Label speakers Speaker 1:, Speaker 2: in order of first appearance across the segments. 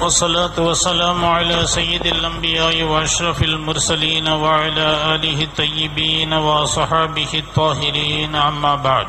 Speaker 1: والصلاة والسلام على سيد الأنبياء وأشرف المرسلين وعلى آله الطيبين وصحابه الطاهرين أما بعد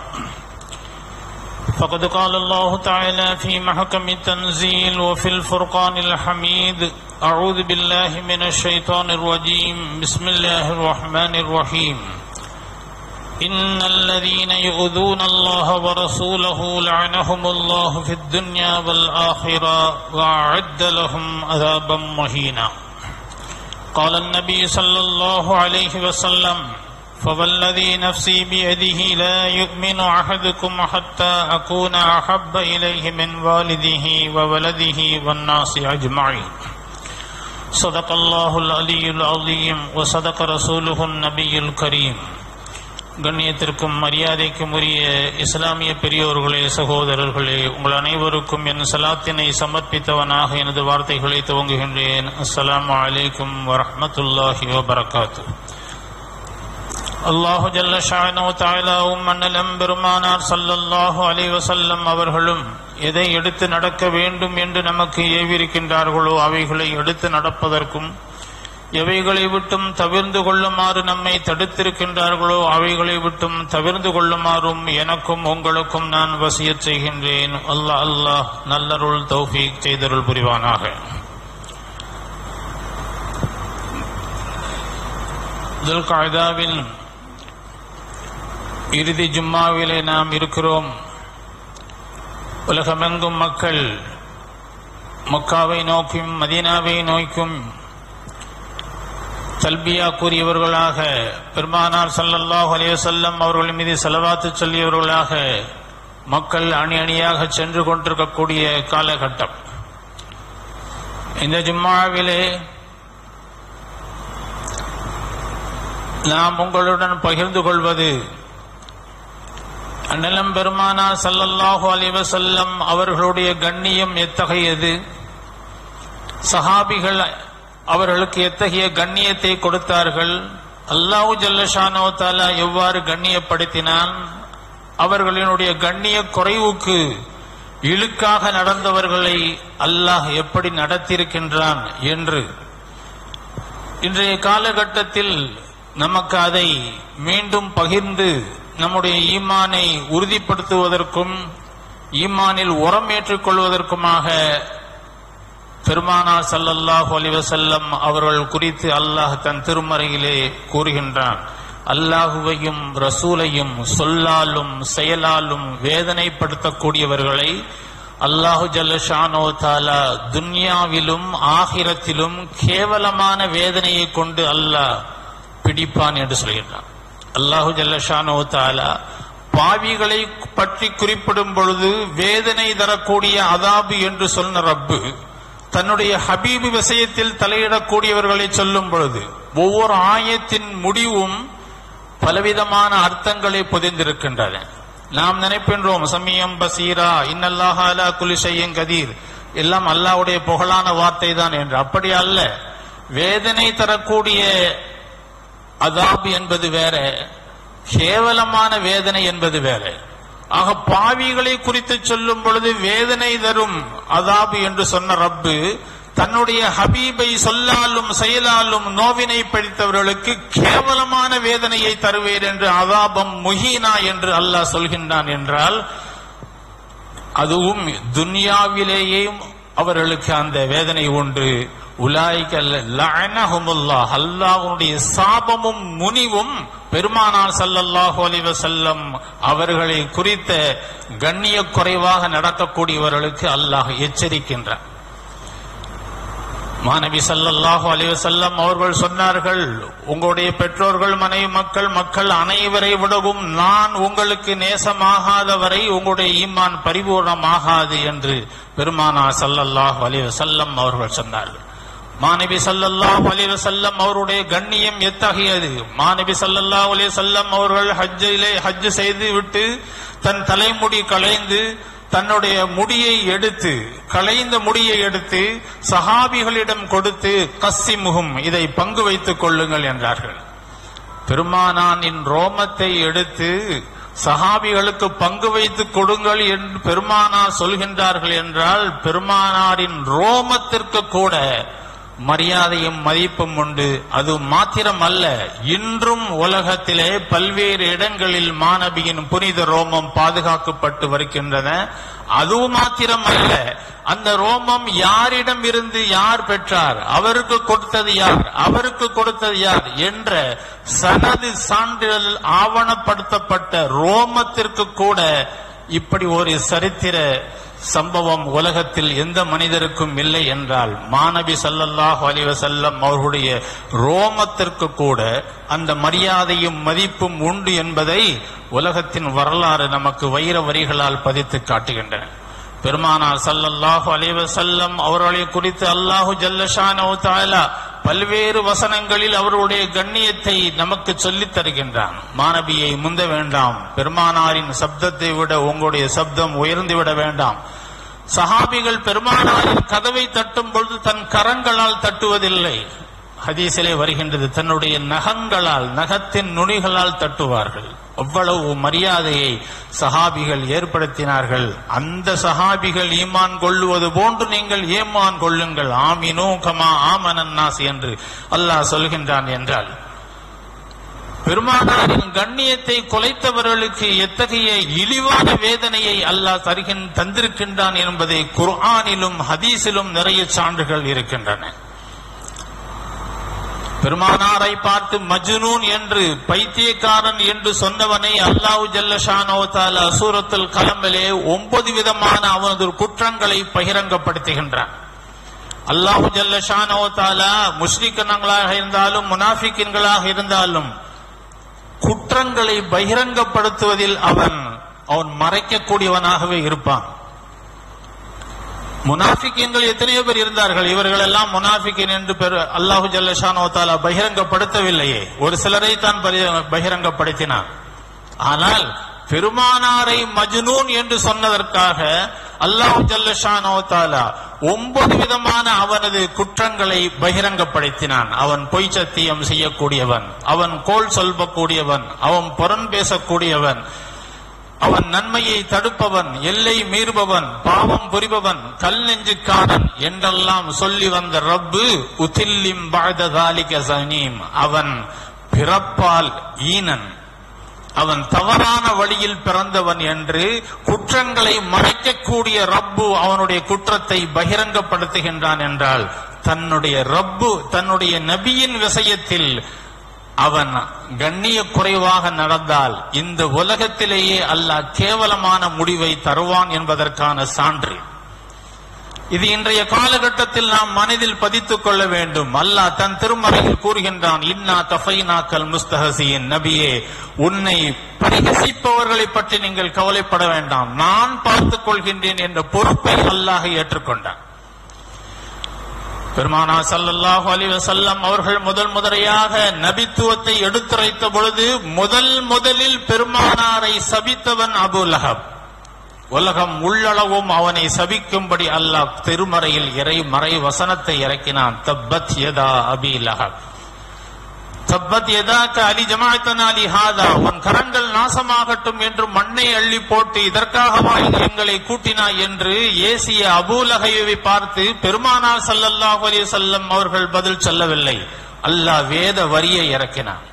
Speaker 1: فقد قال الله تعالى في محكم التنزيل وفي الفرقان الحميد أعوذ بالله من الشيطان الرجيم بسم الله الرحمن الرحيم إن الذين يؤذون الله ورسوله لعنهم الله في الدنيا والآخرة وأعد لهم عذابا مهينا قال النبي صلى الله عليه وسلم فوالذي نفسي بيده لا يؤمن أحدكم حتى أكون أحب إليه من والده وولده والناس أجمعين صدق الله العلي العظيم وصدق رسوله النبي الكريم கண்ணியத்திற்கும் மரியாதைக்கும் உரிய இஸ்லாமிய பெரியோர்களே சகோதரர்களே உங்கள் அனைவருக்கும் என் சலாத்தினை சமர்ப்பித்தவனாக எனது வார்த்தைகளை துவங்குகின்றேன் அஸ்ஸலாமு அலைக்கும் வரஹ்மத்துல்லாஹி வபரகாத்து அல்லாஹு ஜல்ல ஷானோ தாயலாவும் மன்னலம் பெருமானார் சல்லல்லாஹு அலைஹி வஸல்லம் அவர்களும் எதை எடுத்து நடக்க வேண்டும் என்று நமக்கு ஏவிருக்கின்றார்களோ அவைகளை எடுத்து நடப்பதற்கும் எவைகளை விட்டும் தவிர்ந்து கொள்ளுமாறு நம்மை தடுத்திருக்கின்றார்களோ அவைகளை விட்டும் தவிர்ந்து கொள்ளுமாறும் எனக்கும் உங்களுக்கும் நான் வசியச் செய்கின்றேன் அல்லாஹ் அல்லாஹ் நல்லருள் தௌஃபீக் செய்தருள் புரிவானாக துல்காய்தாவின் இறுதி ஜும்மாவிலே நாம் இருக்கிறோம் உலகமெங்கும் மக்கள் மக்காவை நோக்கியும் மதீனாவை நோக்கும் தல்பியா கூறியவர்களாக பெருமானார் சல்லல்லாஹு அலைவசல்லம் அவர்கள் மீது செலவாத்து சொல்லியவர்களாக மக்கள் அணி அணியாக சென்று கொண்டிருக்கக்கூடிய காலகட்டம் இந்த ஜும்மாவிலே நாம் உங்களுடன் பகிர்ந்து கொள்வது அண்ணலம் பெருமானார் சல்லல்லாஹு அலைவசல்லம் அவர்களுடைய கண்ணியம் எத்தகையது சஹாபிகள் அவர்களுக்கு எத்தகைய கண்ணியத்தை கொடுத்தார்கள் அல்லாஹு ஜல்லஷானோ தாலா எவ்வாறு கண்ணியப்படுத்தினான் அவர்களினுடைய கண்ணிய குறைவுக்கு இழுக்காக நடந்தவர்களை அல்லாஹ் எப்படி நடத்தியிருக்கின்றான் என்று இன்றைய காலகட்டத்தில் நமக்கு அதை மீண்டும் பகிர்ந்து நம்முடைய ஈமானை உறுதிப்படுத்துவதற்கும் ஈமானில் உரம் ஏற்றுக்கொள்வதற்குமாக பெருமானார் சல்லல்லாஹு அலிவசல்லம் அவர்கள் குறித்து அல்லாஹ் தன் திருமறையிலே கூறுகின்றான் அல்லாஹுவையும் ரசூலையும் சொல்லாலும் செயலாலும் வேதனைப்படுத்தக்கூடியவர்களை அல்லாஹு ஜல்லஷானோ தாலா துன்யாவிலும் ஆகிரத்திலும் கேவலமான வேதனையை கொண்டு அல்லாஹ் பிடிப்பான் என்று சொல்கின்றான் அல்லாஹு ஜல்லஷானோ தாலா பாவிகளை பற்றி குறிப்பிடும் பொழுது வேதனை தரக்கூடிய அதாபு என்று சொன்ன ரப்பு தன்னுடைய ஹபீபு விஷயத்தில் தலையிடக்கூடியவர்களை சொல்லும் பொழுது ஒவ்வொரு ஆயத்தின் முடிவும் பலவிதமான அர்த்தங்களை புதிந்திருக்கின்றன நாம் நினைக்கின்றோம் சமயம் பசீரா இன்னல்லாஹாலா குலிசையும் கதீர் எல்லாம் அல்லாவுடைய புகழான வார்த்தை தான் என்று அப்படி அல்ல வேதனை தரக்கூடிய அதாபு என்பது வேற கேவலமான வேதனை என்பது வேற ஆக பாவிகளை குறித்து சொல்லும் பொழுது வேதனை தரும் அதாபு என்று சொன்ன ரப்பு தன்னுடைய ஹபீபை சொல்லாலும் செயலாலும் நோவினை படித்தவர்களுக்கு கேவலமான வேதனையை தருவேன் என்று அதாபம் முஹீனா என்று அல்லாஹ் சொல்கின்றான் என்றால் அதுவும் துன்யாவிலேயும் அவர்களுக்கு அந்த வேதனை உண்டு அல்லாஹுடைய சாபமும் முனிவும் பெருமானார் சல்லல்லாஹு அலிவசல்லம் அவர்களை குறித்த கண்ணிய குறைவாக நடக்கக்கூடியவர்களுக்கு அல்லாஹ் எச்சரிக்கின்றார் மாணவி சல்லல்லாஹு அலிவசல்லம் அவர்கள் சொன்னார்கள் உங்களுடைய பெற்றோர்கள் மனைவி மக்கள் மக்கள் அனைவரை விடவும் நான் உங்களுக்கு நேசமாகாதவரை உங்களுடைய ஈமான் பரிபூர்ணமாகாது என்று பெருமானார் சல்லல்லாஹு அலிவசல்லம் அவர்கள் சொன்னார்கள் மாணவி சல்லல்லாஹு அலி வசல்லம் அவருடைய கண்ணியம் எத்தகையது மாணவி சல்லல்லாஹு அலி வசல்லம் அவர்கள் ஹஜ்ஜிலே ஹஜ் செய்து விட்டு தன் தலைமுடி களைந்து தன்னுடைய முடியை எடுத்து களைந்த முடியை எடுத்து சஹாபிகளிடம் கொடுத்து கஸ்ஸி முகும் இதை பங்கு வைத்துக் கொள்ளுங்கள் என்றார்கள் பெருமானானின் ரோமத்தை எடுத்து சஹாபிகளுக்கு பங்கு வைத்து கொடுங்கள் என்று பெருமானார் சொல்கின்றார்கள் என்றால் பெருமானாரின் ரோமத்திற்கு கூட மரியாதையும் மதிப்பும் உண்டு அது மாத்திரம் அல்ல இன்றும் உலகத்திலே பல்வேறு இடங்களில் மாணவியின் புனித ரோமம் பாதுகாக்கப்பட்டு வருகின்றன அது மாத்திரம் அல்ல அந்த ரோமம் யாரிடம் இருந்து யார் பெற்றார் அவருக்கு கொடுத்தது யார் அவருக்கு கொடுத்தது யார் என்ற சனது சான்றிதழ் ஆவணப்படுத்தப்பட்ட ரோமத்திற்கு கூட இப்படி ஒரு சரித்திர சம்பவம் உலகத்தில் எந்த மனிதருக்கும் இல்லை என்றால் மாணவி சல்லல்லாஹு அலைஹி வஸல்லம் அவர்களுடைய ரோமத்திற்கு கூட அந்த மரியாதையும் மதிப்பும் உண்டு என்பதை உலகத்தின் வரலாறு நமக்கு வைர வரிகளால் பதித்து காட்டுகின்றன பெருமானார் சல்லல்லாஹு அலைஹி வஸல்லம் அவர்களை குறித்து அல்லாஹு ஜல்லஷானஹு தஆலா பல்வேறு வசனங்களில் அவருடைய கண்ணியத்தை நமக்கு சொல்லித் தருகின்றான் மாணவியை முந்த வேண்டாம் பெருமானாரின் சப்தத்தை விட உங்களுடைய சப்தம் உயர்ந்து விட வேண்டாம் சஹாபிகள் பெருமானாரின் கதவை தட்டும் பொழுது தன் கரங்களால் தட்டுவதில்லை ஹதீஸிலே வருகின்றது தன்னுடைய நகங்களால் நகத்தின் நுனிகளால் தட்டுவார்கள் அவ்வளவு மரியாதையை சஹாபிகள் ஏற்படுத்தினார்கள் அந்த சஹாபிகள் ஈமான் கொள்ளுவது போன்று நீங்கள் ஏமான் கொள்ளுங்கள் ஆமினோ கமா ஆமனன்னாஸ் என்று அல்லாஹ் சொல்கின்றான் என்றால் பெருமானாரின் கண்ணியத்தை குலைத்தவர்களுக்கு எத்தகைய இழிவான வேதனையை அல்லாஹ் தருகின் தந்திருக்கின்றான் என்பதை குர்ஆனிலும் ஹதீஸிலும் நிறைய சான்றுகள் இருக்கின்றன பெருமானாரை பார்த்து மஜ்னூன் என்று பைத்தியக்காரன் என்று சொன்னவனை அல்லாஹு ஜல்லஷானோ தாலா சூரத்துல் கலம்பிலே ஒன்பது விதமான அவனது குற்றங்களை பகிரங்கப்படுத்துகின்றான் அல்லாஹு ஜல்லஷானோ தாலா முஸ்லிக்கனங்களாக இருந்தாலும் முனாஃபிக்கின்களாக இருந்தாலும் குற்றங்களை பகிரங்கப்படுத்துவதில் அவன் அவன் மறைக்கக்கூடியவனாகவே இருப்பான் முனாஃபிக்கின்கள் எத்தனையோ பேர் இருந்தார்கள் இவர்கள் எல்லாம் முனாஃபிக்கின் என்று பெரு அல்லாஹு ஜல்லஷானோ தாலா பகிரங்கப்படுத்தவில்லையே ஒரு சிலரை தான் பரி- பகிரங்கப்படுத்தினான் ஆனால் பெருமானாரை மஜ்னூன் என்று சொன்னதற்காக அல்லாஹு ஜல்லஷானோ தாலா ஒன்பது விதமான அவனது குற்றங்களை பகிரங்கப்படுத்தினான் அவன் பொய் சத்தியம் செய்யக்கூடியவன் அவன் கோல் சொல்லக்கூடியவன் அவன் புறம் பேசக்கூடியவன் அவன் நன்மையை தடுப்பவன் எல்லை மீறுபவன் பாவம் புரிபவன் கல் நெஞ்சுக்காரன் என்றெல்லாம் சொல்லி வந்த ரப்பு உதில்லிம் பாழ்ததாலிக சனீம் அவன் பிறப்பால் ஈனன் அவன் தவறான வழியில் பிறந்தவன் என்று குற்றங்களை மறைக்கக்கூடிய ரப்பு அவனுடைய குற்றத்தை பகிரங்கப்படுத்துகின்றான் என்றால் தன்னுடைய ரப்பு தன்னுடைய நபியின் விஷயத்தில் அவன் கண்ணிய குறைவாக நடந்தால் இந்த உலகத்திலேயே அல்லாஹ் கேவலமான முடிவை தருவான் என்பதற்கான சான்று இது இன்றைய காலகட்டத்தில் நாம் மனதில் பதித்துக் கொள்ள வேண்டும் அல்லாஹ் தன் திருமறையில் கூறுகின்றான் இன்னா கஃபைனாக்கல் முஸ்தஹசியின் நபியே உன்னை பரிகசிப்பவர்களை பற்றி நீங்கள் கவலைப்பட வேண்டாம் நான் பார்த்துக் கொள்கின்றேன் என்ற பொறுப்பை அல்லாஹ் ஏற்றுக்கொண்டான் பெருமானா ஸல்லல்லாஹு அலைஹி வஸல்லம் அவர்கள் முதல் முதலையாக நபித்துவத்தை எடுத்துரைத்த பொழுது முதல் முதலில் பெருமானாரை சபித்தவன் அபூ லஹப் உலகம் உள்ளளவும் அவனை சபிக்கும்படி அல்லாஹ் திருமறையில் இறை மறை வசனத்தை இறக்கினான் தப்பத் யதா அபி லஹப் தப்பத் யதாக்க அலி ஜமாத்தனா அலி ஹாதா உன் கரங்கள் நாசமாகட்டும் என்று மண்ணை அள்ளி போட்டு இதற்காகவா எங்களை கூட்டினாய் என்று ஏசிய அபூலகையை பார்த்து பெருமானார் ஸல்லல்லாஹு அலைஹி வஸல்லம் அவர்கள் பதில் சொல்லவில்லை அல்லாஹ் வேத வரியை இறக்கினான்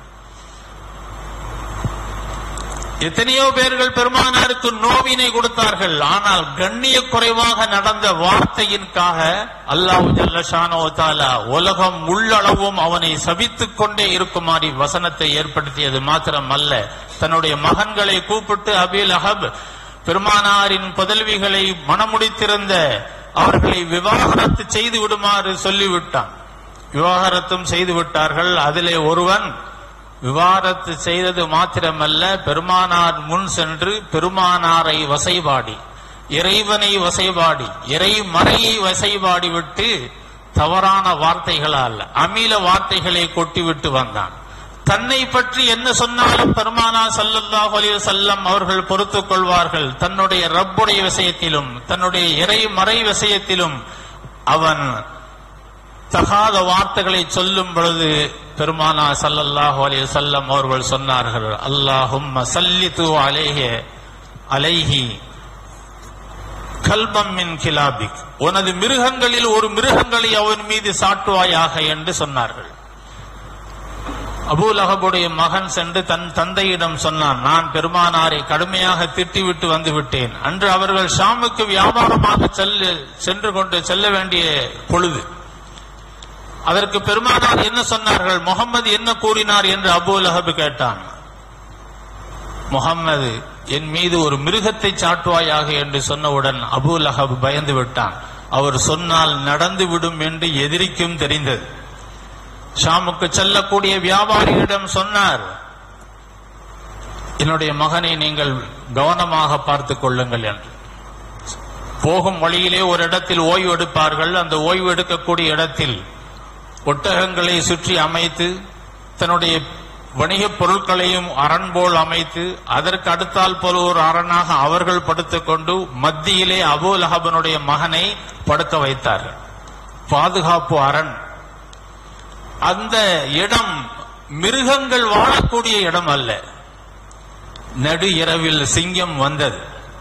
Speaker 1: எத்தனையோ பேர்கள் பெருமானாருக்கு நோவினை கொடுத்தார்கள் ஆனால் கண்ணிய குறைவாக நடந்த வார்த்தையின்காக அல்லாஹ் ஜல்லஷானோ தாலா உலகம் உள்ளளவும் அவனை சபித்துக் கொண்டே இருக்குமாறு வசனத்தை ஏற்படுத்தியது மாத்திரம் அல்ல தன்னுடைய மகன்களை கூப்பிட்டு அபில் அஹப் பெருமானாரின் புதல்விகளை மணமுடித்திருந்த அவர்களை விவாகரத்து செய்து விடுமாறு சொல்லிவிட்டான் விவாகரத்தும் செய்து விட்டார்கள் அதிலே ஒருவன் விவாதத்து செய்தது மாத்திரமல்ல பெருமானார் முன் சென்று பெருமானாரை வசைபாடி இறைவனை வசைபாடி இறை மறையை வசைபாடி விட்டு தவறான வார்த்தைகளால் அமில வார்த்தைகளை கொட்டிவிட்டு வந்தான் தன்னை பற்றி என்ன சொன்னாலும் பெருமானா ஸல்லல்லாஹு அலைஹி வஸல்லம் அவர்கள் பொறுத்துக் கொள்வார்கள் தன்னுடைய ரப்புடைய விஷயத்திலும் தன்னுடைய இறை மறை விஷயத்திலும் அவன் தகாத வார்த்தைகளை சொல்லும் பொழுது பெருமானா ஸல்லல்லாஹு அலைஹி வஸல்லம் அவர்கள் சொன்னார்கள் அல்லாஹும்ம சல்லிது அலைஹி அலைஹி கல்பம் மின் கிலாபிக் உனது மிருகங்களில் ஒரு மிருகங்களை அவன் மீது சாட்டுவாயாக என்று சொன்னார்கள் அபூலகபுடைய மகன் சென்று தன் தந்தையிடம் சொன்னான் நான் பெருமானாரை கடுமையாக திட்டிவிட்டு வந்து விட்டேன் அன்று அவர்கள் ஷாமுக்கு வியாபாரமாக செல்ல சென்று கொண்டு செல்ல வேண்டிய பொழுது அதற்கு பெருமானார் என்ன சொன்னார்கள் முகம்மது என்ன கூறினார் என்று அபூலஹப் கேட்டான் முகம்மது என் மீது ஒரு மிருகத்தை சாட்டுவாயாக என்று சொன்னவுடன் அபூலஹப் பயந்து விட்டான் அவர் சொன்னால் நடந்து விடும் என்று எதிரிக்கும் தெரிந்தது ஷாமுக்கு செல்லக்கூடிய வியாபாரியிடம் சொன்னார் என்னுடைய மகனை நீங்கள் கவனமாக பார்த்துக் கொள்ளுங்கள் என்று போகும் வழியிலே ஒரு இடத்தில் ஓய்வு எடுப்பார்கள் அந்த ஓய்வு எடுக்கக்கூடிய இடத்தில் ஒட்டகங்களை சுற்றி அமைத்து தன்னுடைய வணிகப் பொருட்களையும் அரண் போல் அமைத்து அதற்கு அடுத்தால் போல ஒரு அரணாக அவர்கள் படுத்துக்கொண்டு மத்தியிலே அபூல் அஹபனுடைய மகனை படுக்க வைத்தார்கள் பாதுகாப்பு அரண் அந்த இடம் மிருகங்கள் வாழக்கூடிய இடம் அல்ல நடு இரவில் சிங்கம் வந்தது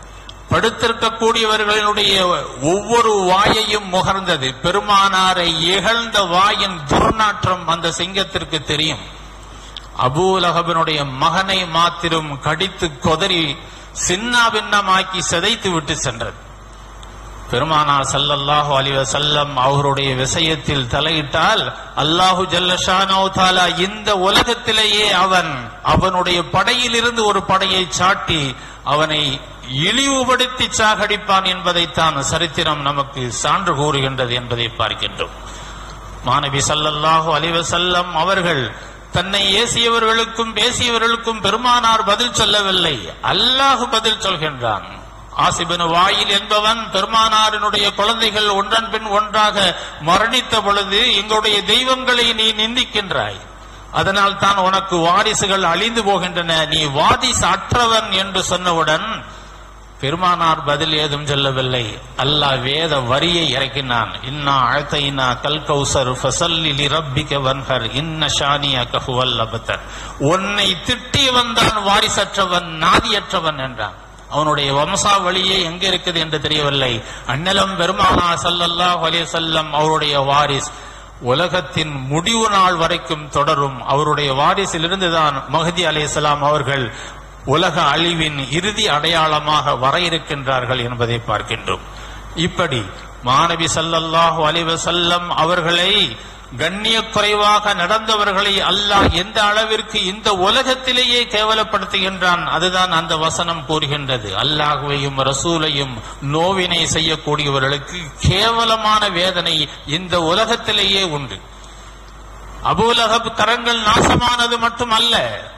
Speaker 1: படுத்திருக்கக்கூடியவர்களுடைய ஒவ்வொரு வாயையும் முகர்ந்தது பெருமானாரை இகழ்ந்த வாயின் துர்நாற்றம் அந்த சிங்கத்திற்கு தெரியும் அபூலகபனுடைய மகனை மாத்திரம் கடித்து கொதறி சின்னாபின்னமாக்கி சிதைத்து விட்டு சென்றது பெருமானார் ஸல்லல்லாஹு அலைஹி வஸல்லம் அவருடைய விஷயத்தில் தலையிட்டால் அல்லாஹு ஜல்லஷானோ தாலா இந்த உலகத்திலேயே அவன் அவனுடைய படையிலிருந்து ஒரு படையை சாட்டி அவனை இழிவுபடுத்தி சாகடிப்பான் என்பதைத்தான் சரித்திரம் நமக்கு சான்று கூறுகின்றது என்பதை பார்க்கின்றோம் மாணவி ஸல்லல்லாஹு அலைஹி வஸல்லம் அவர்கள் தன்னை ஏசியவர்களுக்கும் பேசியவர்களுக்கும் பெருமானார் பதில் சொல்லவில்லை அல்லாஹ் பதில் சொல்கின்றான் ஆசிபின் வாயில் என்பவன் பெருமானாரினுடைய குழந்தைகள் ஒன்றன் பின் ஒன்றாக மரணித்த பொழுது எங்களுடைய தெய்வங்களை நீ நிந்திக்கின்றாய் அதனால் தான் உனக்கு வாரிசுகள் அழிந்து போகின்றன நீ வாரிசு அற்றவன் என்று சொன்னவுடன் பெருமானார் பதில் ஏதும் சொல்லவில்லை அல்லாஹ் வேத வரியை இறக்கினான் இன்னா அழ்த்தைனா கல் கௌசர் ஃபசல்லி ரப்பிக வன்ஹர் இன்ன ஷானிய கஹுவல் அபத்தர் உன்னை திட்டியவன் தான் வாரிசற்றவன் நாதியற்றவன் என்றான் அவனுடைய வம்சாவளியே எங்க இருக்குது என்று தெரியவில்லை அந்நிலம் பெருமானா ஸல்லல்லாஹு அலைஹி வஸல்லம் அவருடைய வாரிஸ் உலகத்தின் முடிவு நாள் வரைக்கும் தொடரும் அவருடைய வாரிசிலிருந்துதான் மஹதி அலைஹிஸ்ஸலாம் அவர்கள் உலக அழிவின் இறுதி அடையாளமாக வர இருக்கின்றார்கள் என்பதை பார்க்கின்றோம் இப்படி மாணவி ஸல்லல்லாஹு அலைஹி வஸல்லம் அவர்களை கண்ணிய குறைவாக நடந்தவர்களை அல்லாஹ் எந்த அளவிற்கு இந்த உலகத்திலேயே கேவலப்படுத்துகின்றான் அதுதான் அந்த வசனம் கூறுகின்றது அல்லாஹுவையும் ரசூலையும் நோவினை செய்யக்கூடியவர்களுக்கு கேவலமான வேதனை இந்த உலகத்திலேயே உண்டு அபூலகப் கரங்கள் நாசமானது மட்டுமல்ல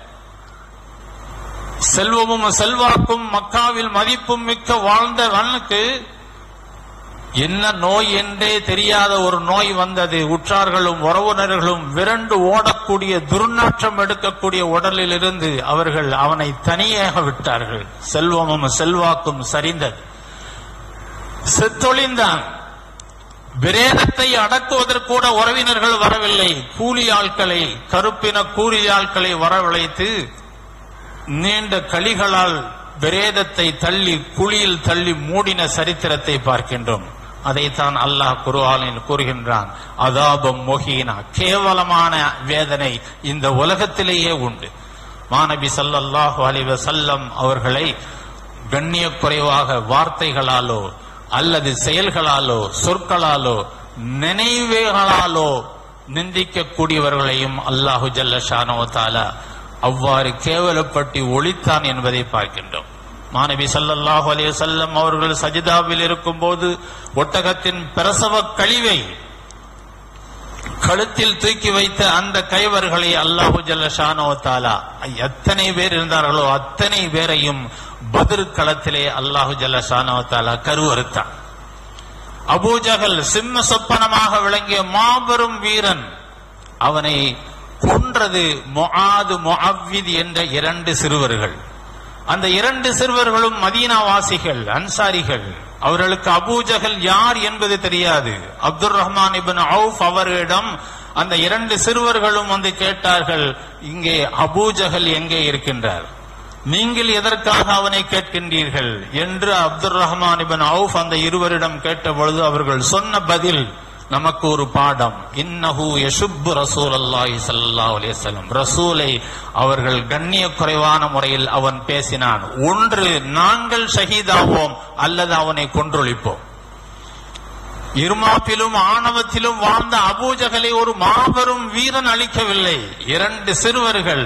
Speaker 1: செல்வமும் செல்வாக்கும் மக்காவில் மதிப்பும் மிக்க வாழ்ந்தவனுக்கு என்ன நோய் என்றே தெரியாத ஒரு நோய் வந்தது உற்றார்களும் உறவினர்களும் விரண்டு ஓடக்கூடிய துர்நாற்றம் எடுக்கக்கூடிய உடலில் இருந்து அவர்கள் அவனை தனியாக விட்டார்கள் செல்வமும் செல்வாக்கும் சரிந்தது செத்தொழிந்தான் பிரேதத்தை அடக்குவதற்கூட உறவினர்கள் வரவில்லை கூலி ஆட்களை கருப்பின கூலி ஆட்களை வரவழைத்து நீண்ட களிகளால் பிரேதத்தை தள்ளி குழியில் தள்ளி மூடின சரித்திரத்தை பார்க்கின்றோம் அதைத்தான் அல்லாஹ் குர்ஆனில் கூறுகின்றான் அதாபம் மொஹீனா கேவலமான வேதனை இந்த உலகத்திலேயே உண்டு மாநபி ஸல்லல்லாஹு அலைஹி வஸல்லம் அவர்களை கண்ணிய குறைவாக வார்த்தைகளாலோ அல்லது செயல்களாலோ சொற்களாலோ நினைவுகளாலோ நிந்திக்கக்கூடியவர்களையும் அல்லாஹு ஜல்ல ஷானோ தாலா அவ்வாறு கேவலப்பட்டு ஒழித்தான் என்பதை பார்க்கின்றோம் மாணவி ஸல்லல்லாஹு அலைஹி வஸல்லம் அவர்கள் சஜிதாவில் இருக்கும்போது ஒட்டகத்தின் பிரசவ கழிவை கழுத்தில் தூக்கி வைத்த அந்த கைவர்களை அல்லாஹு ஜல்ல ஷானோ தாலா எத்தனை பேர் இருந்தார்களோ அத்தனை பேரையும் பதிர் களத்திலே அல்லாஹு ஜல்ல ஷானோ தாலா கருவறுத்தான் அபூஜகல் சிம்ம சொப்பனமாக விளங்கிய மாபெரும் வீரன் அவனை கொன்றது முஆது முஅவ்வித் என்ற இரண்டு சிறுவர்கள் அந்த இரண்டு சிறுவர்களும் மதீனா வாசிகள் அன்சாரிகள் அவர்களுக்கு அபூஜகல் யார் என்பது தெரியாது அப்துல் ரஹ்மான் இபின் அவுஃப் அவரிடம் அந்த இரண்டு சிறுவர்களும் வந்து கேட்டார்கள் இங்கே அபூஜகல் எங்கே இருக்கின்றார் நீங்கள் எதற்காக அவனை கேட்கின்றீர்கள் என்று அப்துல் ரஹ்மான் இபின் அவுஃப் அந்த இருவரிடம் கேட்ட பொழுது அவர்கள் சொன்ன பதில் நமக்கு ஒரு பாடம் இன்னஹு யசுப்பு ரசூல் அல்லாஹி ஸல்லல்லாஹு அலைஹி வஸல்லம் ரசூலை அவர்கள் கண்ணிய குறைவான முறையில் அவன் பேசினான் ஒன்று நாங்கள் ஷஹீதாவோம் அல்லது அவனை கொன்றொழிப்போம் இருமாப்பிலும் ஆணவத்திலும் வாழ்ந்த அபூஜகலை ஒரு மாபெரும் வீரன் அளிக்கவில்லை இரண்டு சிறுவர்கள்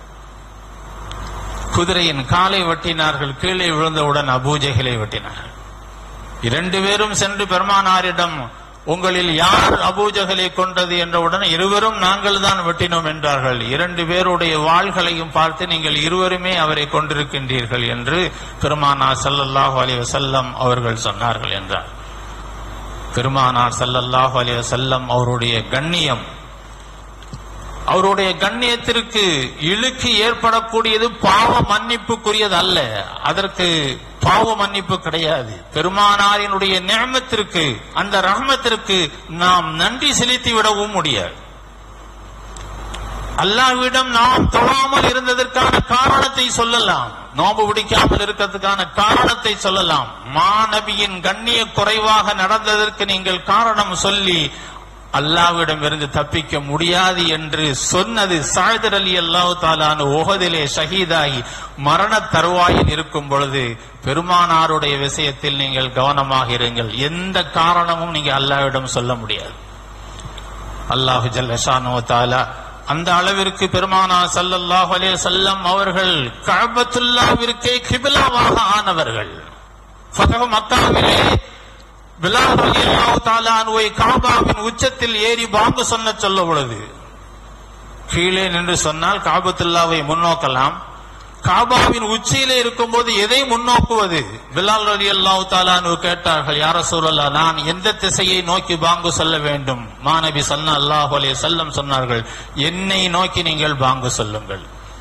Speaker 1: குதிரையின் காலை வெட்டினார்கள் கீழே விழுந்தவுடன் அபூஜகலை வெட்டினார்கள் இரண்டு பேரும் சென்று பெருமானாரிடம் உங்களில் யார் அபூஜகலை கொண்டது என்றவுடன் இருவரும் நாங்கள் தான் வெட்டினோம் என்றார்கள் இரண்டு பேருடைய வாள்களையும் பார்த்து நீங்கள் இருவருமே அவரை கொண்டிருக்கின்றீர்கள் என்று பெருமானார் ஸல்லல்லாஹு அலைஹி வஸல்லம் அவர்கள் சொன்னார்கள் என்றார் பெருமானார் ஸல்லல்லாஹு அலைஹி வஸல்லம் அவருடைய கண்ணியம் அவருடைய கண்ணியத்திற்கு இழுக்கு ஏற்படக்கூடியது பாவ மன்னிப்புக்குரியது அல்ல அதற்கு பாவ மன்னிப்பு கிடையாது பெருமானாரினுடைய நியமத்திற்கு அந்த ரஹமத்திற்கு நாம் நன்றி செலுத்தி விடவும் முடியாது அல்லாஹ்விடம் நாம் தொழாமல் இருந்ததற்கான காரணத்தை சொல்லலாம் நோம்பு பிடிக்காமல் இருக்கிறதுக்கான காரணத்தை சொல்லலாம் மாநபியின் கண்ணிய குறைவாக நடந்ததற்கு நீங்கள் காரணம் சொல்லி அல்லாவிடம் இருந்து தப்பிக்க முடியாது என்று சொன்னது சாய்தர் அலி அல்லாஹு தாலான உகதிலே ஷஹீதாகி மரண தருவாயில் இருக்கும் பொழுது பெருமானாருடைய விஷயத்தில் நீங்கள் கவனமாக இருங்கள் எந்த காரணமும் நீங்க அல்லாவிடம் சொல்ல முடியாது அல்லாஹு ஜல்லஷானு தாலா அந்த அளவிற்கு பெருமானா சல்லல்லாஹு அலைஹி வஸல்லம் அவர்கள் கஅபத்துல்லாவிற்கே கிபிலாவாக ஆனவர்கள் ஃபதஹ் மக்காவிலே பிலால் ரலியல்லாஹு தஆலா அன்ஹுவை காபாவின் உச்சத்தில் ஏறி பாங்கு சொன்ன சொல்ல பொழுது கீழே நின்று சொன்னால் காபத்துல்லாவை முன்னோக்கலாம் காபாவின் உச்சியிலே இருக்கும்போது எதை முன்னோக்குவது பிலால் ரலியல்லாஹு தஆலா அன்ஹு கேட்டார்கள் யார சூழல்லா நான் எந்த திசையை நோக்கி பாங்கு சொல்ல வேண்டும் மாநபி ஸல்லல்லாஹு அலைஹி வஸல்லம் சொன்னார்கள் என்னை நோக்கி நீங்கள் பாங்கு சொல்லுங்கள்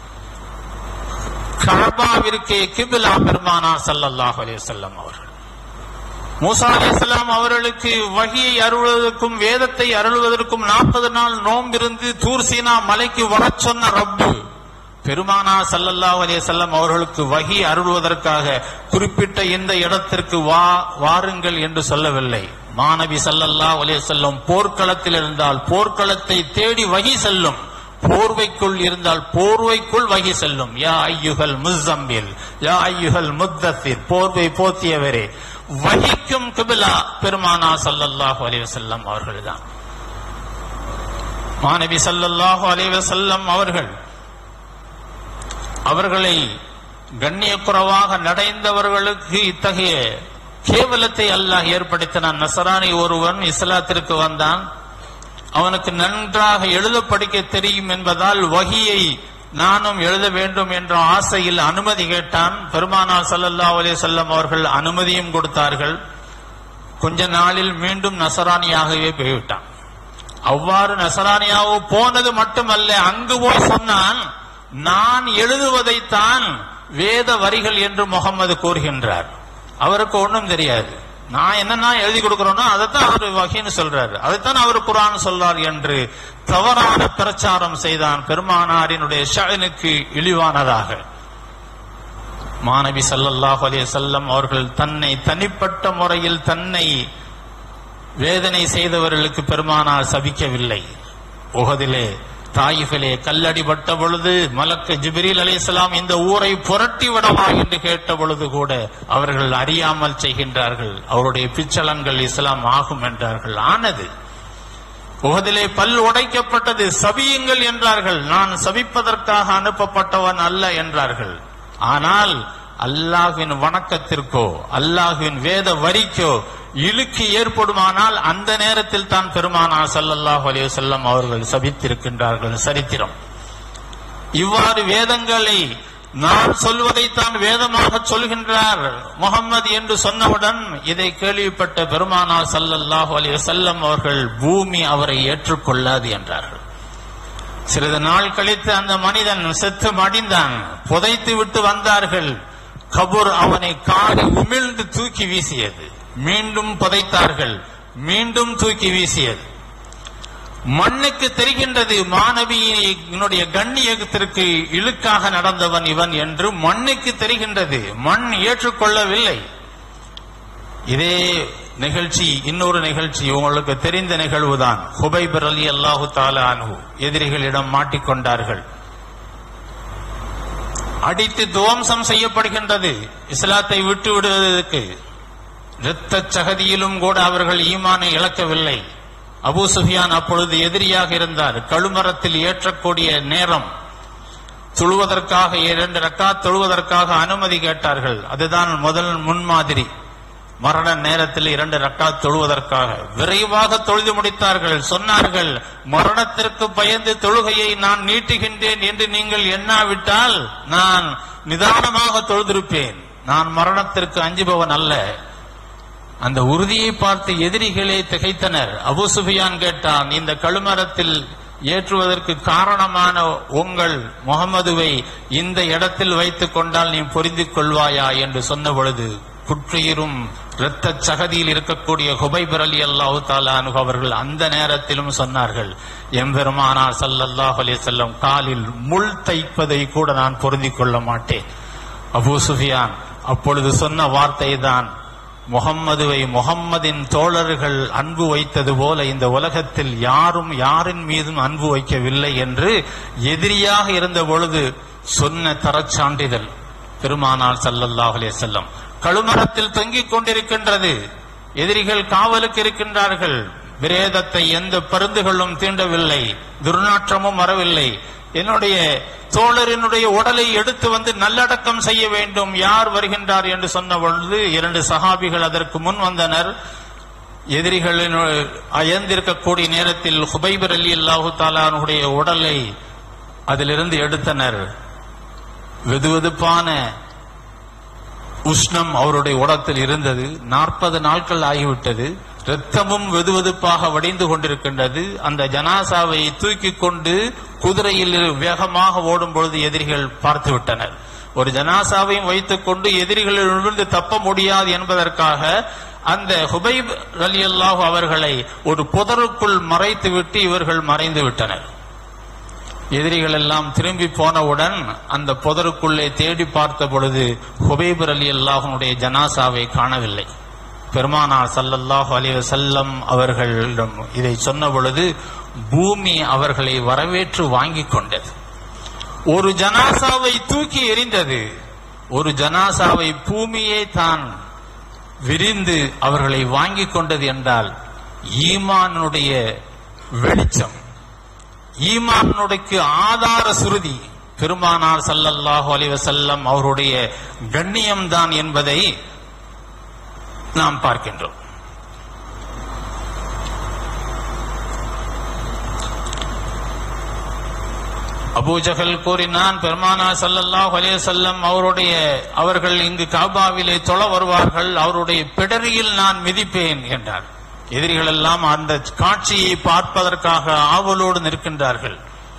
Speaker 1: காபாவிற்கே கிபிலா பெருமானா ஸல்லல்லாஹு அலைஹி வஸல்லம் அவர்கள் மூசா அலிஸ்லாம் அவர்களுக்கு வகியை அருள்வதற்கும் வேதத்தை அருள்வதற்கும் நாற்பது நாள் நோம்பிருந்து தூர் சீனா மலைக்கு வரச் சொன்ன ரப்பு பெருமானா சல்லல்லாஹு அலைஹி வஸல்லம் அவர்களுக்கு வகி அருள்வதற்காக குறிப்பிட்ட இந்த இடத்திற்கு வா வாருங்கள் என்று சொல்லவில்லை மாணவி சல்லல்லாஹு அலைஹி வஸல்லம் போர்க்களத்தில் இருந்தால் போர்க்களத்தை தேடி வகி செல்லும் போர்வைக்குள் இருந்தால் போர்வைக்குள் வகி செல்லும் யா ஐயுகல் முஸ்ஸம்பில் யா ஐயுகல் முத்தத்திர் போர்வை போத்தியவரே வகிக்கும் கிபிலா பெருமானா சல்லல்லாஹு அலைஹி வஸல்லம் அவர்கள்தான் மாணவி சல்லல்லாஹு அலைஹி வஸல்லம் அவர்கள் அவர்களை கண்ணியக்குறவாக நடைந்தவர்களுக்கு இத்தகைய கேவலத்தை அல்லாஹ் ஏற்படுத்தினான் நசரானி ஒருவன் இஸ்லாத்திற்கு வந்தான் அவனுக்கு நன்றாக எழுத படிக்க தெரியும் என்பதால் வகியை நானும் எழுத வேண்டும் என்ற ஆசையில் அனுமதி கேட்டான் பெருமானார் ஸல்லல்லாஹு அலைஹி வஸல்லம் அவர்கள் அனுமதியும் கொடுத்தார்கள் கொஞ்ச நாளில் மீண்டும் நசராணியாகவே போய்விட்டான் அவ்வாறு நசராணியாக போனது மட்டுமல்ல அங்கு போய் சொன்னான் நான் எழுதுவதைத்தான் வேத வரிகள் என்று முகமது கூறுகின்றார் அவருக்கு ஒண்ணும் தெரியாது நான் என்னன்னா எழுதி கொடுக்கிறோனோ அதைத்தான் அவர் வகைன்னு சொல்றாரு அதைத்தான் அவர் குரான் சொல்றார் என்று தவறான பிரச்சாரம் செய்தான் பெருமானாரினுடைய ஷனுக்கு இழிவானதாக மாணவி சல்லல்லாஹு அலைஹி வஸல்லம் அவர்கள் தன்னை தனிப்பட்ட முறையில் தன்னை வேதனை செய்தவர்களுக்கு பெருமானார் சபிக்கவில்லை உகதிலே தாயிஃபிலே கல்லடிபட்ட பொழுது மலக்கு ஜிப்ரீல் அலைஹிஸ்ஸலாம் இந்த ஊரை புரட்டி விடவா என்று கேட்ட பொழுது கூட அவர்கள் அறியாமல் செய்கின்றார்கள் அவருடைய பிச்சலன்கள் இஸ்லாம் ஆகும் என்றார்கள் ஆனது உகதிலே பல் உடைக்கப்பட்டது சபியுங்கள் என்றார்கள் நான் சபிப்பதற்காக அனுப்பப்பட்டவன் அல்ல என்றார்கள் ஆனால் அல்லாஹ்வின் வணக்கத்திற்கோ அல்லாஹ்வின் வேத வரிக்கோ இழுக்கு ஏற்படுமானால் அந்த நேரத்தில் தான் பெருமானா ஸல்லல்லாஹு அலைஹி வஸல்லம் அவர்கள் சபித்திருக்கின்றார்கள் சரித்திரம் இவ்வாறு வேதங்களை நான் சொல்வதைத்தான் வேதமாக சொல்கின்றார் முகம்மது என்று சொன்னவுடன் இதை கேள்விப்பட்ட பெருமானா ஸல்லல்லாஹு அலைஹி வஸல்லம் அவர்கள் பூமி அவரை ஏற்றுக்கொள்ளாது என்றார்கள் சிறிது நாள் கழித்து அந்த மனிதன் செத்து மடிந்தான் புதைத்து விட்டு வந்தார்கள் கபூர் அவனை காரி உமிழ்ந்து தூக்கி வீசியது மீண்டும் புதைத்தார்கள் மீண்டும் தூக்கி வீசியது மண்ணுக்கு தெரிகின்றது மாணவியினுடைய கண்ணியத்திற்கு இழுக்காக நடந்தவன் இவன் என்று மண்ணுக்கு தெரிகின்றது மண் ஏற்றுக்கொள்ளவில்லை இதே நிகழ்ச்சி இன்னொரு நிகழ்ச்சி உங்களுக்கு தெரிந்த நிகழ்வுதான் ஹுபைபர் அலி அல்லாஹு தாலு எதிரிகளிடம் மாட்டிக்கொண்டார்கள் அடித்து துவம்சம் செய்யப்படுகின்றது இஸ்லாத்தை விட்டு விடுவதற்கு இரத்த சகதியிலும் கூட அவர்கள் ஈமானை இழக்கவில்லை அபூ சுஃபியான் அப்பொழுது எதிரியாக இருந்தார் கழுமரத்தில் ஏற்றக்கூடிய நேரம் தொழுவதற்காக இரண்டு ரக்காத் தொழுவதற்காக அனுமதி கேட்டார்கள் அதுதான் முதல் முன்மாதிரி மரண நேரத்தில் இரண்டு ரக்காத் தொழுவதற்காக விரைவாக தொழுது முடித்தார்கள் சொன்னார்கள் மரணத்திற்கு பயந்து தொழுகையை நான் நீட்டுகின்றேன் என்று நீங்கள் எண்ணாவிட்டால் நான் நிதானமாக தொழுதிருப்பேன் நான் மரணத்திற்கு அஞ்சுபவன் அல்ல அந்த உறுதியை பார்த்து எதிரிகளே திகைத்தனர் அபூ சுஃபியான் கேட்டான் இந்த கழுமரத்தில் ஏற்றுவதற்கு காரணமான உங்கள் முகமதுவை இந்த இடத்தில் வைத்துக் கொண்டால் நீ பொருந்திக் கொள்வாயா என்று சொன்ன பொழுது குற்றுயிரும் இரத்த சகதியில் இருக்கக்கூடிய ஹுபைபர் அலி அல்லாஹு தாலானு அவர்கள் அந்த நேரத்திலும் சொன்னார்கள் எம்பெருமானார் ஸல்லல்லாஹு அலைஹி வஸல்லம் காலில் முள் தைப்பதை கூட நான் பொருந்திக் கொள்ள மாட்டேன் அபூ சுஃபியான் அப்பொழுது சொன்ன வார்த்தை தான் முகம்மதுவை முகம்மதின் தோழர்கள் அன்பு வைத்தது போல இந்த உலகத்தில் யாரும் யாரின் மீதும் அன்பு வைக்கவில்லை என்று எதிரியாக இருந்த பொழுது சொன்ன தரச்சான்றிதழ் பெருமானார் ஸல்லல்லாஹு அலைஹி வஸல்லம் கழுமரத்தில் தொங்கிக் கொண்டிருக்கின்றது எதிரிகள் காவலுக்கு இருக்கின்றார்கள் பிரேதத்தை எந்த பருந்துகளும் தீண்டவில்லை துர்நாற்றமும் வரவில்லை என்னுடைய தோழரினுடைய உடலை எடுத்து வந்து நல்லடக்கம் செய்ய வேண்டும் யார் வருகின்றார் என்று சொன்ன பொழுது இரண்டு சஹாபிகள் அதற்கு முன் வந்தனர் எதிரிகளின் அயர்ந்திருக்கக்கூடிய நேரத்தில் ஹுபைபர் அலி அல்லாஹு தாலானுடைய உடலை அதிலிருந்து எடுத்தனர் வெதுவெதுப்பான உஷ்ணம் அவருடைய உடத்தில் இருந்தது நாற்பது நாட்கள் ஆகிவிட்டது இரத்தமும் வெதுவெதுப்பாக வடிந்து கொண்டிருக்கின்றது அந்த ஜனாசாவை தூக்கி கொண்டு குதிரையில் வேகமாக ஓடும் பொழுது எதிரிகள் பார்த்து விட்டனர் ஒரு ஜனாசாவையும் வைத்துக் கொண்டு எதிரிகளிலிருந்து தப்ப முடியாது என்பதற்காக அந்த ஹுபைப் அலி அல்லாஹ் அவர்களை ஒரு புதருக்குள் மறைத்துவிட்டு இவர்கள் மறைந்து விட்டனர் எதிரிகள் எல்லாம் திரும்பி போனவுடன் அந்த புதருக்குள்ளே தேடி பார்த்த பொழுது ஹுபைபர் அலி அல்லாஹனுடைய ஜனாசாவை காணவில்லை பெருமானார் ஸல்லல்லாஹு அலைஹி வஸல்லம் அவர்களிடம் இதை சொன்ன பொழுது பூமி அவர்களை வரவேற்று வாங்கிக் கொண்டது ஒரு ஜனாசாவை தூக்கி எறிந்தது ஒரு ஜனாசாவை பூமியே தான் விரிந்து அவர்களை வாங்கிக் கொண்டது என்றால் ஈமானுடைய வெளிச்சம் ஈமானுடைய ஆதார சுருதி பெருமானார் ஸல்லல்லாஹு அலைஹி வஸல்லம் அவருடைய கண்ணியம்தான் என்பதை நாம் பார்க்கின்றோம் அபூஜகல் கூறினான் பெருமானா ஸல்லல்லாஹு அலைஹி வஸல்லம் அவருடைய அவர்கள் இங்கு காபாவிலே தொழ வருவார்கள் அவருடைய பிடரியில் நான் மிதிப்பேன் என்றார் எதிரிகள் எல்லாம் அந்த காட்சியை பார்ப்பதற்காக ஆவலோடு நிற்கின்றார்கள்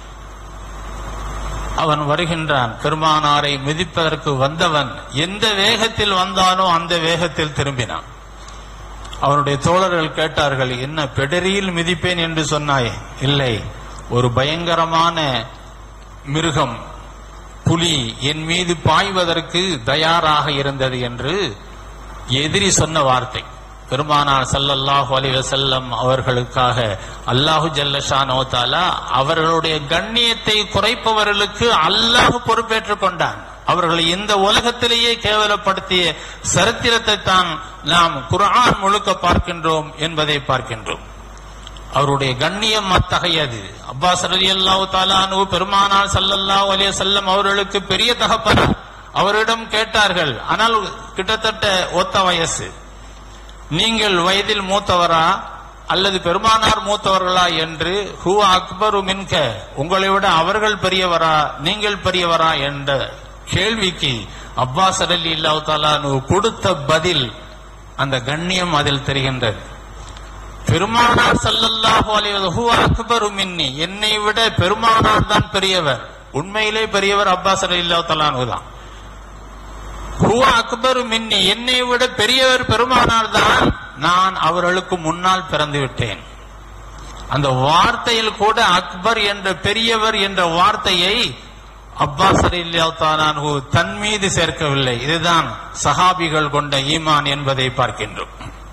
Speaker 1: அவன் வருகின்றான் பெருமானாரை மிதிப்பதற்கு வந்தவன் எந்த வேகத்தில் வந்தானோ அந்த வேகத்தில் திரும்பினான் அவனுடைய தோழர்கள் கேட்டார்கள் என்ன பெடரியில் மிதிப்பேன் என்று சொன்னாய் இல்லை ஒரு பயங்கரமான மிருகம் புலி என் மீது பாய்வதற்கு தயாராக இருந்தது என்று எதிரி சொன்ன வார்த்தை பெருமானார் ஸல்லல்லாஹு அலைஹி வஸல்லம் அவர்களுக்காக அல்லாஹு ஜல்லஷானோ தாலா அவர்களுடைய கண்ணியத்தை குறைப்பவர்களுக்கு அல்லாஹ் பொறுப்பேற்றுக் கொண்டான் அவர்களை இந்த உலகத்திலேயே கேவலப்படுத்திய சரித்திரத்தை தான் நாம் குர்ஆன் முழுக்க பார்க்கின்றோம் என்பதை பார்க்கின்றோம் அவருடைய கண்ணியம் அத்தகையது அப்பாஸ் அலி அல்லாஹு தாலானு பெருமானார் ஸல்லல்லாஹு அலைஹி வஸல்லம் அவர்களுக்கு பெரிய தகப்பனார் அவரிடம் கேட்டார்கள் ஆனால் கிட்டத்தட்ட ஒத்த வயசு நீங்கள் வயதில் மூத்தவரா அல்லது பெருமானார் மூத்தவர்களா என்று ஹூ அக்பரு மின்க உங்களை விட அவர்கள் பெரியவரா நீங்கள் பெரியவரா என்ற கேள்விக்கு அப்பாஸ் அலி அல்லாஹு தாலானு கொடுத்த பதில் அந்த கண்ணியம் அதில் தெரிகின்றது பெருமானார் ஸல்லல்லாஹு அலைஹி வஸல்லம் ஹுவ அக்பரு மின்னி என்னை விட பெருமானார் தான் பெரியவர் உண்மையிலே பெரியவர் அப்பாஸ் ரலியல்லாஹு தஆலா அன்ஹு தான் ஹுவ அக்பரு மின்னி என்னை விட பெரியவர் பெருமானார் தான் நான் அவர்களுக்கு முன்னால் பிறந்து விட்டேன் அந்த வார்த்தையில் கூட அக்பர் என்ற பெரியவர் என்ற வார்த்தையை அப்பாஸ் ரலியல்லாஹு தன் மீது சேர்க்கவில்லை இதுதான் சஹாபிகள் கொண்ட ஈமான் என்பதை பார்க்கின்றோம்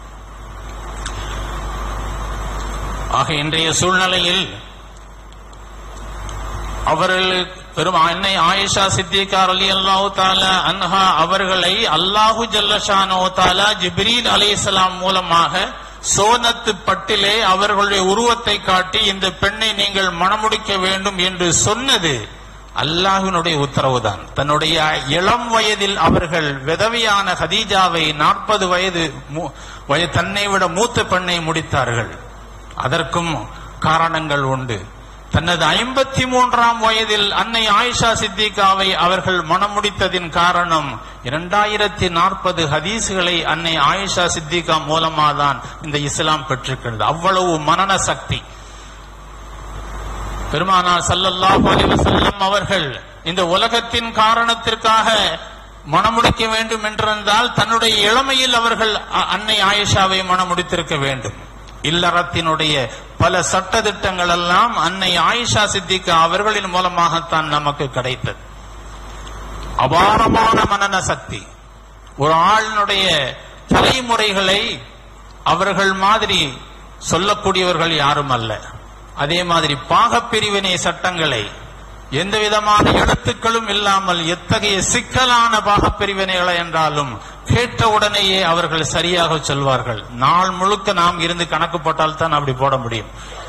Speaker 1: ஆக இன்றைய சூழ்நிலையில் அவர்கள் பெரும் அன்னை ஆயிஷா சித்திகார் அலி அல்லாஹு தாலா அன்ஹா அவர்களை அல்லாஹு ஜல்லஷானோ தாலா ஜிப்ரீல் அலைஹிஸ்ஸலாம் மூலமாக சோனத்து பட்டிலே அவர்களுடைய உருவத்தை காட்டி இந்த பெண்ணை நீங்கள் மணமுடிக்க வேண்டும் என்று சொன்னது அல்லாஹ்வினுடைய உத்தரவுதான் தன்னுடைய இளம் வயதில் அவர்கள் விதவையான ஹதீஜாவை நாற்பது வயது மூ- வய தன்னை விட மூத்த பெண்ணை முடித்தார்கள் அதற்கும் காரணங்கள் உண்டு தனது ஐம்பத்தி மூன்றாம் வயதில் அன்னை ஆயிஷா சித்திகாவை அவர்கள் மணமுடித்ததின் காரணம் இரண்டாயிரத்தி நாற்பது ஹதீஸ்களை அன்னை ஆயிஷா சித்திகா மூலமாதான் இந்த இஸ்லாம் பெற்றிருக்கிறது அவ்வளவு மனன சக்தி பெருமானார் ஸல்லல்லாஹு அலைஹி வஸல்லம் அவர்கள் இந்த உலகத்தின் காரணத்திற்காக மணமுடிக்க வேண்டும் என்றிருந்தால் தன்னுடைய இளமையில் அவர்கள் அ- அன்னை ஆயிஷாவை மணமுடித்திருக்க வேண்டும் இல்லறத்தினுடைய பல சட்டதிட்டங்கள் எல்லாம் அன்னை ஆயிஷா சித்திகா அவர்களின் மூலமாகத்தான் நமக்கு கிடைத்தது அபாரமான மனன சக்தி ஒரு ஆளினுடைய தலைமுறைகளை அவர்கள் மாதிரி சொல்லக்கூடியவர்கள் யாரும் அல்ல அதே மாதிரி பாகப்பிரிவினை சட்டங்களை எந்த விதமான எழுத்துக்களும் இல்லாமல் எத்தகைய சிக்கலான பாகப்பிரிவினைகளை என்றாலும் கேட்ட உடனேயே அவர்கள் சரியாக சொல்வார்கள் நாள் முழுக்க நாம் இருந்து கணக்கு போட்டால் தான் அப்படி போட முடியும்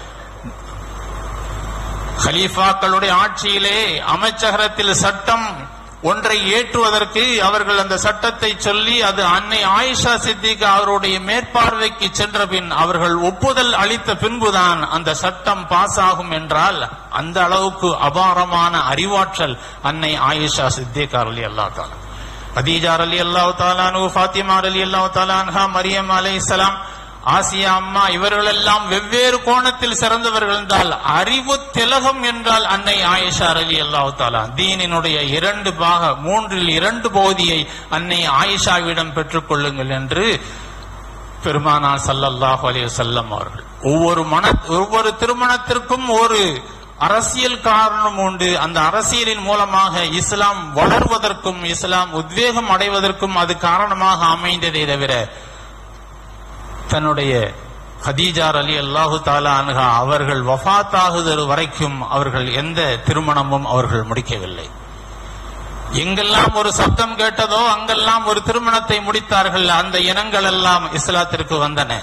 Speaker 1: ஹலீஃபாக்களுடைய ஆட்சியிலே அமைச்சகரத்தில் சட்டம் ஒன்றை ஏற்றுவதற்கு அவர்கள் அந்த சட்டத்தை சொல்லி அது அன்னை ஆயிஷா சித்திகா அவருடைய மேற்பார்வைக்கு சென்ற பின் அவர்கள் ஒப்புதல் அளித்த பின்புதான் அந்த சட்டம் பாஸ் ஆகும் என்றால் அந்த அளவுக்கு அபாரமான அறிவாற்றல் அன்னை ஆயிஷா சித்திகா அலி அல்லா தாலா ஹதீஜா அலி அல்லாஹ் தாலானு ஃபாத்திமா அலி அல்லாஹ் தாலான்ஹா மரியம் அலைஹிஸ்ஸலாம் ஆசியா அம்மா இவர்கள் எல்லாம் வெவ்வேறு கோணத்தில் சிறந்தவர்கள் என்றால் அறிவு திலகம் என்றால் அன்னை ஆயிஷா அலி அல்லாஹ் தாலா தீனினுடைய இரண்டு பாக மூன்றில் இரண்டு பகுதியை அன்னை ஆயிஷாவிடம் பெற்றுக் கொள்ளுங்கள் என்று பெருமானார் ஸல்லல்லாஹு அலைஹி வஸல்லம் அவர்கள் ஒவ்வொரு மன ஒவ்வொரு திருமணத்திற்கும் ஒரு அரசியல் காரணம் உண்டு அந்த அரசியலின் மூலமாக இஸ்லாம் வளர்வதற்கும் இஸ்லாம் உத்வேகம் அடைவதற்கும் அது காரணமாக அமைந்ததே தவிர தன்னுடைய ஹதீஜார் அலி அல்லாஹு தாலா அன்ஹா அவர்கள் வஃபாத்தாகுதல் வரைக்கும் அவர்கள் எந்த திருமணமும் அவர்கள் முடிக்கவில்லை எங்கெல்லாம் ஒரு சப்தம் கேட்டதோ அங்கெல்லாம் ஒரு திருமணத்தை முடித்தார்கள் அந்த இனங்கள் எல்லாம் இஸ்லாத்திற்கு வந்தன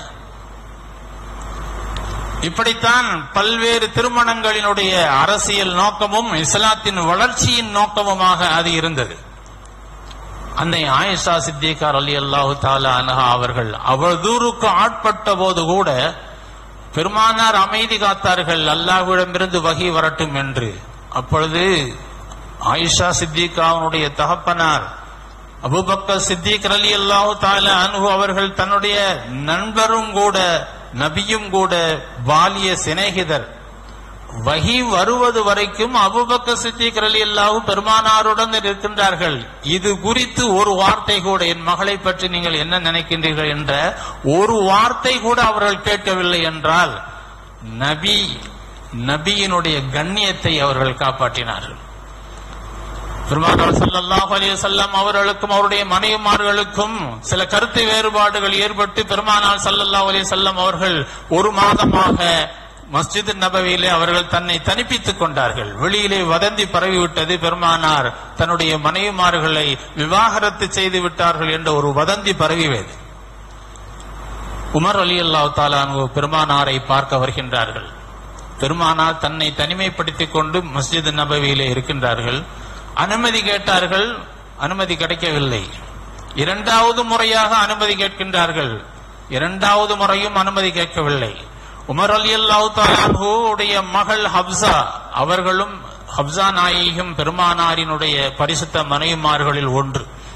Speaker 1: இப்படித்தான் பல்வேறு திருமணங்களினுடைய அரசியல் நோக்கமும் இஸ்லாத்தின் வளர்ச்சியின் நோக்கமுமாக அது இருந்தது அன்னை ஆயிஷா சித்திகார் அலி அல்லாஹு தாலா அன்ஹா அவர்கள் அவதூறுக்கு ஆட்பட்ட போது கூட பெருமானார் அமைதி காத்தார்கள் அல்லாஹ்விடமிருந்து வகி வரட்டும் என்று அப்பொழுது ஆயிஷா சித்திகாவுடைய தகப்பனார் அபூபக்கர் சித்திக் அலி அல்லாஹு தாலா அன்ஹு அவர்கள் தன்னுடைய நண்பரும் கூட நபியும் கூட பாலிய சிநேகிதர் வகி வருவது வரைக்கும் அபுபக்க சித்திக் அலி அல்லாஹும் பெருமானாருடன் இருக்கின்றார்கள் இது குறித்து ஒரு வார்த்தை கூட என் மகளை பற்றி நீங்கள் என்ன நினைக்கின்றீர்கள் என்ற ஒரு வார்த்தை கூட அவர்கள் கேட்கவில்லை என்றால் நபி நபியினுடைய கண்ணியத்தை அவர்கள் காப்பாற்றினார்கள் பெருமானார் ஸல்லல்லாஹு அலைஹி வஸல்லம் அவர்களுக்கும் அவருடைய மனைவிமார்களுக்கும் சில கருத்து வேறுபாடுகள் ஏற்பட்டு பெருமானார் ஸல்லல்லாஹு அலைஹி வஸல்லம் அவர்கள் ஒரு மாதமாக மஸ்ஜித் நபவியிலே அவர்கள் தன்னை தனிப்பித்துக் கொண்டார்கள் வெளியிலே வதந்தி பரவிவிட்டது பெருமானார் தன்னுடைய மனைவிமார்களை விவாகரத்து செய்து விட்டார்கள் என்ற ஒரு வதந்தி பரவியது உமர் அலி அல்லாஹ் தாலானு பெருமானாரை பார்க்க வருகின்றார்கள் பெருமானார் தன்னை தனிமைப்படுத்திக் கொண்டு மஸ்ஜித் நபவியிலே இருக்கின்றார்கள் அனுமதி கேட்டார்கள் அனுமதி கிடைக்கவில்லை இரண்டாவது முறையாக அனுமதி கேட்கின்றார்கள் இரண்டாவது முறையும் அனுமதி கேட்கவில்லை உமர் அலி அல்லாஹு உடைய மகள் ஹப்சா அவர்களும் ஹப்சா நாயகியும் பெருமானாரினுடைய பரிசுத்த மனைவிமார்களில் ஒன்று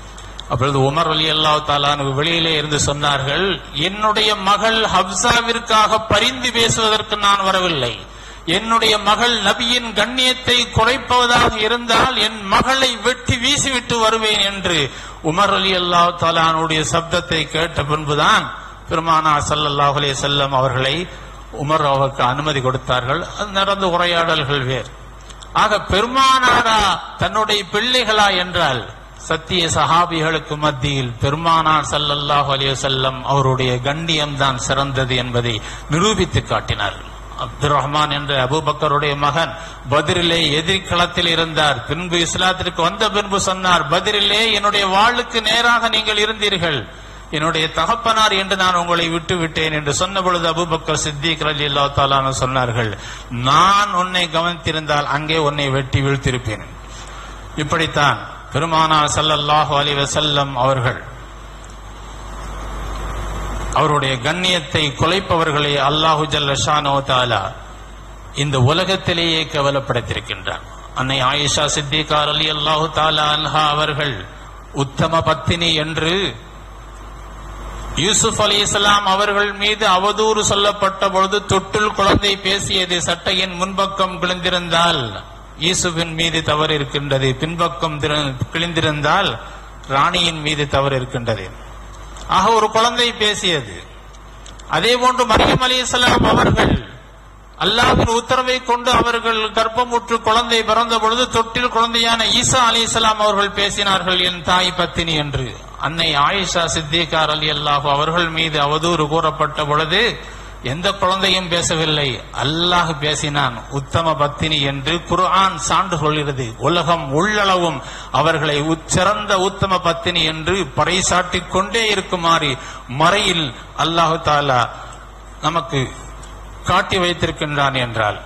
Speaker 1: அப்பொழுது உமர் அலி அல்லாஹ் தாலான் வெளியிலே இருந்து சொன்னார்கள் என்னுடைய மகள் ஹப்சாவிற்காக பரிந்து பேசுவதற்கு நான் வரவில்லை என்னுடைய மகள் நபியின் கண்ணியத்தை குறைப்பதாக இருந்தால் என் மகளை வெட்டி வீசிவிட்டு வருவேன் என்று உமர் அலி அல்லாஹ் தாலானுடைய சப்தத்தை கேட்ட பின்புதான் பெருமானா ஸல்லல்லாஹு அலைஹி செல்லம் அவர்களை உமர் அவருக்கு அனுமதி கொடுத்தார்கள் அது நடந்த உரையாடல்கள் வேறு ஆக பெருமானாரா தன்னுடைய பிள்ளைகளா என்றால் சத்திய சஹாபிகளுக்கு மத்தியில் பெருமானார் ஸல்லல்லாஹு அலைஹி வஸல்லம் அவருடைய கண்ணியம் தான் சிறந்தது என்பதை நிரூபித்து காட்டினார்கள் அப்துல் ரஹ்மான் என்ற அபூபக்கருடைய மகன் பதிரிலே எதிர்களத்தில் இருந்தார் பின்பு இஸ்லாத்திற்கு வந்த பின்பு சொன்னார் பதிரிலே என்னுடைய வாளுக்கு நேராக நீங்கள் இருந்தீர்கள் என்னுடைய தகப்பனார் என்று நான் உங்களை விட்டு விட்டேன் என்று சொன்ன பொழுது அபூபக்கர் சித்திக் அலி அல்லா சொன்னார்கள் நான் உன்னை கவனித்திருந்தால் அங்கே உன்னை வெட்டி வீழ்த்திருப்பேன் இப்படித்தான் பெருமானார் ஸல்லல்லாஹு அலைஹி வஸல்லம் அவர்கள் அவருடைய கண்ணியத்தை குலைப்பவர்களை அல்லாஹு ஜல்லஷானோ தாலா இந்த உலகத்திலேயே கேவலப்படுத்தியிருக்கின்றார் அன்னை ஆயிஷா சித்திகார் அலி அல்லாஹு தாலா அன்ஹா அவர்கள் உத்தம பத்தினி என்று யூசுப் அலி இஸ்லாம் அவர்கள் மீது அவதூறு சொல்லப்பட்ட பொழுது தொட்டில் குழந்தை பேசியது சட்டையின் முன்பக்கம் கிழிந்திருந்தால் யூசுஃபின் மீது தவறு இருக்கின்றது பின்பக்கம் திரு- கிழிந்திருந்தால் ராணியின் மீது தவறு இருக்கின்றது ஆக ஒரு குழந்தை பேசியது அதே போன்று மரியம் அலி அவர்கள் அல்லாஹ்வின் உத்தரவை கொண்டு அவர்கள் கர்ப்பமுற்று குழந்தை பிறந்த பொழுது தொட்டில் குழந்தையான ஈசா அலி அவர்கள் பேசினார்கள் என் தாய் பத்தினி என்று அன்னை ஆயிஷா சித்திகார் அலி அல்லாஹு அவர்கள் மீது அவதூறு கூறப்பட்ட பொழுது எந்த குழந்தையும் பேசவில்லை அல்லாஹ் பேசினான் உத்தம பத்தினி என்று குர்ஆன் சான்று சொல்கிறது உலகம் உள்ளளவும் அவர்களை உச்சிறந்த உத்தம பத்தினி என்று பறைசாட்டிக் கொண்டே இருக்குமாறு மறையில் அல்லாஹு தாலா நமக்கு காட்டி வைத்திருக்கின்றான் என்றால்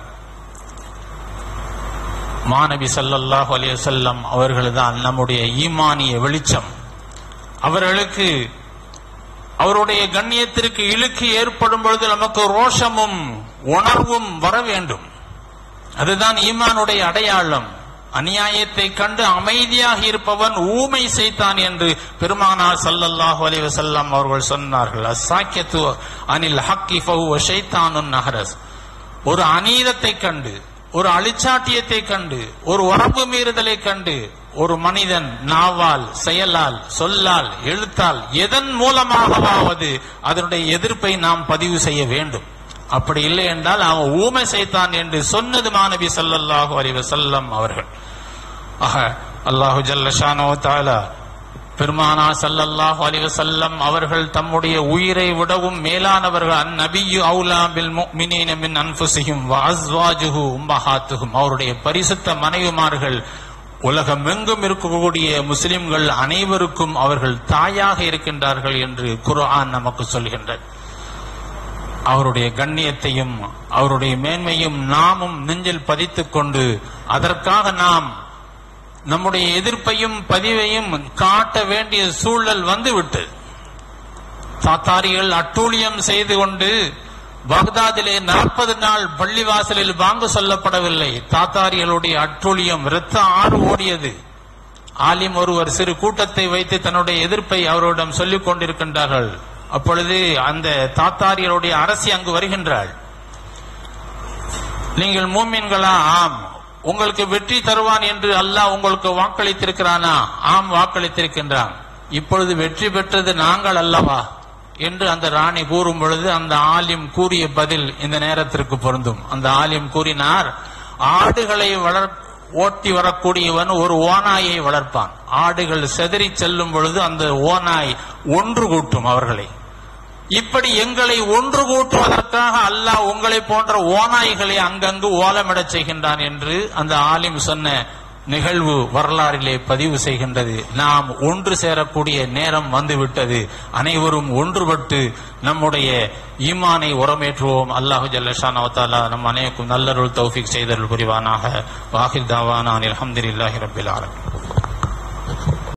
Speaker 1: மாநபி ஸல்லல்லாஹு அலைஹி வஸல்லம் அவர்கள்தான் நம்முடைய ஈமானிய வெளிச்சம் அவர்களுக்கு அவருடைய கண்ணியத்திற்கு இழுக்கு ஏற்படும் பொழுது நமக்கு ரோஷமும் உணர்வும் வர வேண்டும் அதுதான் ஈமானுடைய அடையாளம் அநியாயத்தை கண்டு அமைதியாக இருப்பவன் ஊமை செய்தான் என்று பெருமானார் ஸல்லல்லாஹு அலைஹி வஸல்லம் அவர்கள் சொன்னார்கள் அஸ்ஸாக்கியத்து அனில் ஹக்கி ஃபஹுவ ஷைத்தானுன் நஹரஸ் ஒரு அநீதத்தை கண்டு ஒரு அழிச்சாட்டியத்தை கண்டு ஒரு வரம்பு மீறுதலை கண்டு ஒரு மனிதன் நாவால் செயலால் சொல்லால் எழுத்தால் எதன் மூலமாகவாவது அதனுடைய எதிர்ப்பை நாம் பதிவு செய்ய வேண்டும் அப்படி இல்லை என்றால் அவன் ஊமை செய்தான் என்று சொன்னது மாணவி ஸல்லல்லாஹு அலைஹி வஸல்லம் அவர்கள் ஆக அல்லாஹு ஜல்லஷானோ தாலா பெருமானா ஸல்லல்லாஹு அலைஹி வஸல்லம் அவர்கள் தம்முடைய உயிரை விடவும் மேலானவர்கள் அந்நபியு அவுலா பில் முஃமினீன மின் அன்ஃபுஸிஹிம் வ அஸ்வாஜுஹு உம்மஹாத்துஹும் அவருடைய பரிசுத்த மனைவிமார்கள் உலகமெங்கும் இருக்கக்கூடிய முஸ்லிம்கள் அனைவருக்கும் அவர்கள் தாயாக இருக்கின்றார்கள் என்று குர்ஆன் நமக்கு சொல்கின்றது அவருடைய கண்ணியத்தையும் அவருடைய மேன்மையும் நாமும் நெஞ்சில் பதித்துக் கொண்டு அதற்காக நாம் நம்முடைய எதிர்ப்பையும் பதிவையும் காட்ட வேண்டிய சூழல் வந்துவிட்டு தாத்தாரிகள் அட்டூழியம் செய்து கொண்டு பக்தாதிலே நாற்பது நாள் பள்ளிவாசலில் பாங்கு சொல்லப்படவில்லை தாத்தாரிகளுடைய அட்டூழியம் இரத்த ஆறு ஓடியது ஆலிம் ஒருவர் சிறு கூட்டத்தை வைத்து தன்னுடைய எதிர்ப்பை அவரிடம் சொல்லிக் கொண்டிருக்கின்றார்கள் அப்பொழுது அந்த தாத்தாரியருடைய அரசி அங்கு வருகின்றாள் நீங்கள் மூமின்களா ஆம் உங்களுக்கு வெற்றி தருவான் என்று அல்லாஹ் உங்களுக்கு வாக்களித்திருக்கிறானா ஆம் வாக்களித்திருக்கின்றான் இப்பொழுது வெற்றி பெற்றது நாங்கள் அல்லவா என்று அந்த ராணி கூறும் பொழுது அந்த ஆலிம் கூறிய பதில் இந்த நேரத்திற்கு பொருந்தும் அந்த ஆலிம் கூறினார் ஆடுகளை வளர் ஓட்டி வரக்கூடியவன் ஒரு ஓநாயை வளர்ப்பான் ஆடுகள் செதறி செல்லும் பொழுது அந்த ஓநாய் ஒன்று கூட்டும் அவர்களை இப்படி எங்களை ஒன்று கூட்டுவதற்காக அல்லாஹ் உங்களை போன்ற ஓநாய்களை அங்கங்கு ஓலமிடச் செய்கின்றான் என்று அந்த ஆலிம் சொன்ன நிகழ்வு வரலாறிலே பதிவு செய்கின்றது நாம் ஒன்று சேரக்கூடிய நேரம் வந்துவிட்டது அனைவரும் ஒன்றுபட்டு நம்முடைய ஈமானை உரமேற்றுவோம் அல்லாஹு ஜல்லஷான் அவத்தாலா நம் அனைவருக்கும் நல்லருள் தௌஃபிக் செய்தருள் புரிவானாக வாஹில் தாவானான் அல்ஹம்துலில்லாஹி ரப்பில் ஆலமீன்